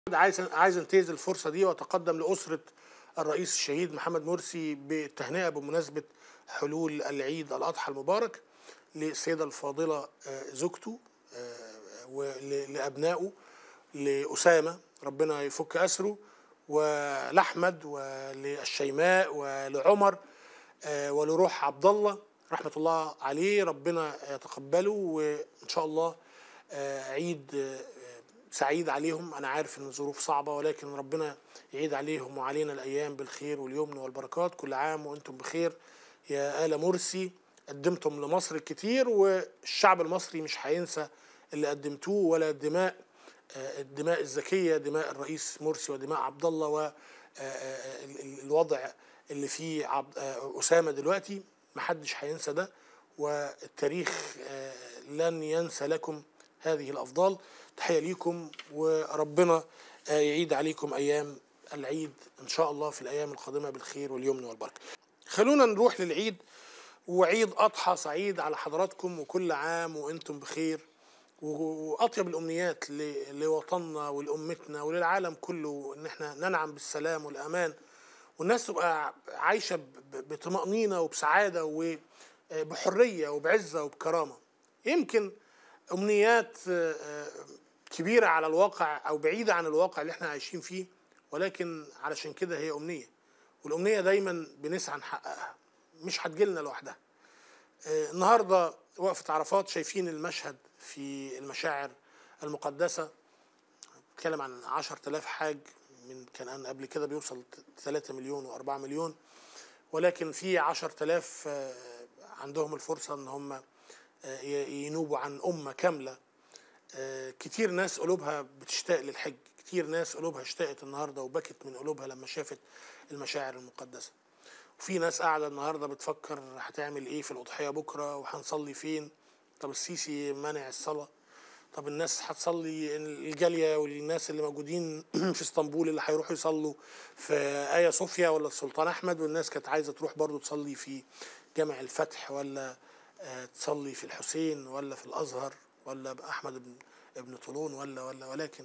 عايز عايز انتهز الفرصه دي واتقدم لاسره الرئيس الشهيد محمد مرسي بالتهنئه بمناسبه حلول العيد الاضحى المبارك للسيده الفاضله آه، زوجته آه، ولابنائه لاسامه ربنا يفك اسره ولاحمد وللشيماء ولعمر آه، ولروح عبد الله رحمه الله عليه ربنا يتقبله وان شاء الله آه، عيد آه، سعيد عليهم انا عارف ان الظروف صعبه ولكن ربنا يعيد عليهم وعلينا الايام بالخير واليمن والبركات كل عام وانتم بخير يا ال مرسي قدمتم لمصر كتير والشعب المصري مش هينسى اللي قدمتوه ولا الدماء آه، الدماء الزكيه دماء الرئيس مرسي ودماء عبد الله والوضع اللي فيه عبد آه، اسامه دلوقتي محدش هينسى ده والتاريخ آه، لن ينسى لكم هذه الافضال تحيه ليكم وربنا آه، يعيد عليكم ايام العيد ان شاء الله في الايام القادمه بالخير واليمن والبركه. خلونا نروح للعيد وعيد اضحى سعيد على حضراتكم وكل عام وانتم بخير واطيب الامنيات ل- لوطننا ولامتنا وللعالم كله ان احنا ننعم بالسلام والامان والناس تبقى عايشه ب- ب- بطمانينه وبسعاده وبحريه وبعزه وبكرامه. يمكن امنيات آه، آه، كبيره على الواقع او بعيده عن الواقع اللي احنا عايشين فيه ولكن علشان كده هي امنيه والامنيه دايما بنسعى نحققها مش هتجيلنا لوحدها. آه، النهارده وقفه عرفات شايفين المشهد في المشاعر المقدسه بتكلم عن 10000 حاج من كان قبل كده بيوصل 3 مليون و4 مليون ولكن في 10000 آه، عندهم الفرصه ان هم آه، ي- ينوبوا عن امه كامله آه، كتير ناس قلوبها بتشتاق للحج كتير ناس قلوبها اشتاقت النهارده وبكت من قلوبها لما شافت المشاعر المقدسه وفي ناس قاعده النهارده بتفكر هتعمل ايه في الاضحيه بكره وهنصلي فين طب السيسي منع الصلاه طب الناس هتصلي الجاليه والناس اللي موجودين في اسطنبول اللي هيروحوا يصلوا في ايا صوفيا ولا السلطان احمد والناس كانت عايزه تروح برضو تصلي في جامع الفتح ولا آه، تصلي في الحسين ولا في الازهر ولا باحمد بن ابن طولون ولا ولا ولكن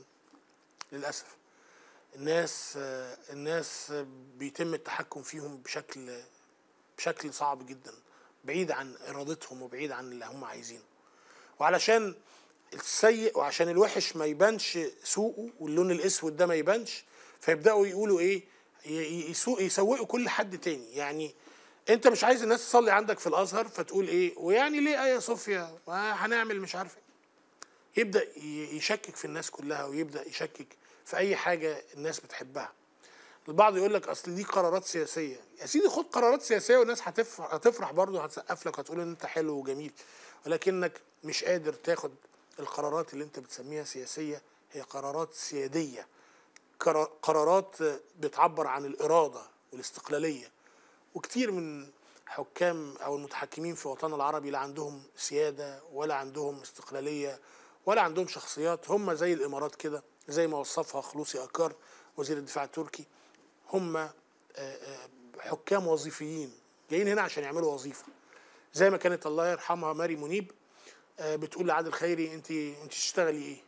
للاسف الناس آه، الناس آه، بيتم التحكم فيهم بشكل بشكل صعب جدا بعيد عن ارادتهم وبعيد عن اللي هم عايزينه وعلشان السيء وعشان الوحش ما يبانش سوقه واللون الاسود ده ما يبانش فيبداوا يقولوا ايه ي- ي- يسوق يسوقوا كل حد تاني يعني انت مش عايز الناس تصلي عندك في الازهر فتقول ايه ويعني ليه ايه صوفيا ما هنعمل مش عارف ايه يبدا ي- يشكك في الناس كلها ويبدا يشكك في اي حاجه الناس بتحبها البعض يقول لك اصل دي قرارات سياسيه يا سيدي خد قرارات سياسيه والناس هتفرح هتفرح برضه هتسقف لك هتقول ان انت حلو وجميل ولكنك مش قادر تاخد القرارات اللي انت بتسميها سياسيه هي قرارات سياديه قرا- قرارات بتعبر عن الاراده والاستقلاليه وكتير من حكام او المتحكمين في وطننا العربي لا عندهم سياده ولا عندهم استقلاليه ولا عندهم شخصيات هم زي الامارات كده زي ما وصفها خلوصي اكار وزير الدفاع التركي هم آه، آه، حكام وظيفيين جايين هنا عشان يعملوا وظيفه زي ما كانت الله يرحمها ماري منيب آه، بتقول لعادل خيري انت انت تشتغلي ايه؟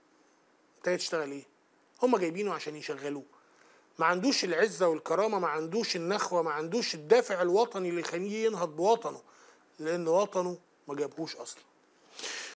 انت جاي تشتغل ايه؟ هم جايبينه عشان يشغلوه ما عندوش العزه والكرامه ما عندوش النخوه ما عندوش الدافع الوطني اللي يخليه ينهض بوطنه لان وطنه ما جابهوش اصلا